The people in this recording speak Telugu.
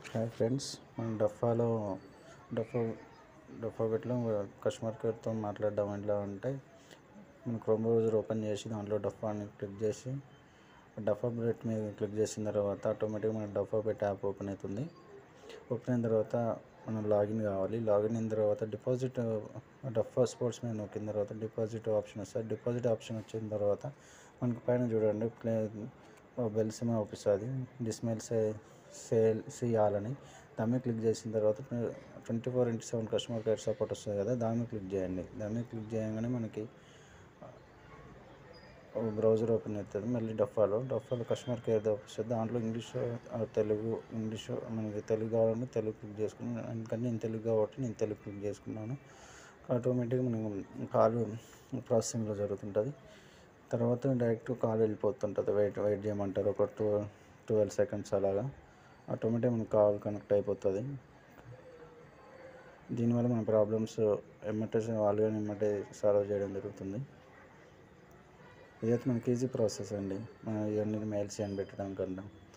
హాయ్ ఫ్రెండ్స్ మనం డఫాలో డఫా డఫాబెట్లో కస్టమర్ కేర్తో మాట్లాడడం ఎట్లా అంటే మన క్రోమ్ బ్రౌజర్ ఓపెన్ చేసి దాంట్లో డఫాని క్లిక్ చేసి డఫా బెట్ మీద క్లిక్ చేసిన తర్వాత ఆటోమేటిక్గా మన డఫా బెట్ యాప్ ఓపెన్ అవుతుంది ఓపెన్ అయిన తర్వాత మనం లాగిన్ కావాలి లాగిన్ అయిన తర్వాత డిపాజిట్ డఫా స్పోర్ట్స్ మీద నొక్కిన తర్వాత డిపాజిట్ ఆప్షన్ వస్తుంది డిపాజిట్ ఆప్షన్ వచ్చిన తర్వాత మనకి పైన చూడండి ప్లే బెల్ సిమ్ అవుపిస్తుంది డిస్మెల్ సే సేల్ చేయాలని దాని మీద క్లిక్ చేసిన తర్వాత twenty four into seven customer care support వస్తుంది కదా దాని మీద క్లిక్ చేయండి దాని మీద క్లిక్ చేయగానే మనకి బ్రౌజర్ ఓపెన్ అవుతుంది మళ్ళీ డఫాలో డఫాలో కస్టమర్ కేర్ వస్తుంది దాంట్లో ఇంగ్లీష్ ఆ, తెలుగు ఇంగ్లీష్ మనకి తెలుగు కావాలంటే తెలుగు క్లిక్ చేసుకున్నాను ఎందుకంటే నేను తెలుగు కాబట్టి నేను తెలుగు క్లిక్ చేసుకున్నాను ఆటోమేటిక్గా మనం కాల్ ప్రాసెసింగ్లో జరుగుతుంటుంది తర్వాత డైరెక్ట్ కాల్ వెళ్ళిపోతుంటుంది వెయిట్ వెయిట్ చేయమంటారు ఒక టూ ట్వెల్వ్ సెకండ్స్ అలాగా ఆటోమేటిక్ మన కాల్ కనెక్ట్ అయిపోతుంది దీనివల్ల మన ప్రాబ్లమ్స్ ఎమ్మటే వాళ్ళు కానీ ఎమ్మటే సాల్వ్ చేయడం జరుగుతుంది ఇదైతే మనకి ఈజీ ప్రాసెస్ అండి మనం ఇవన్నీ మెయిల్స్ అని పెట్టడం కన్నా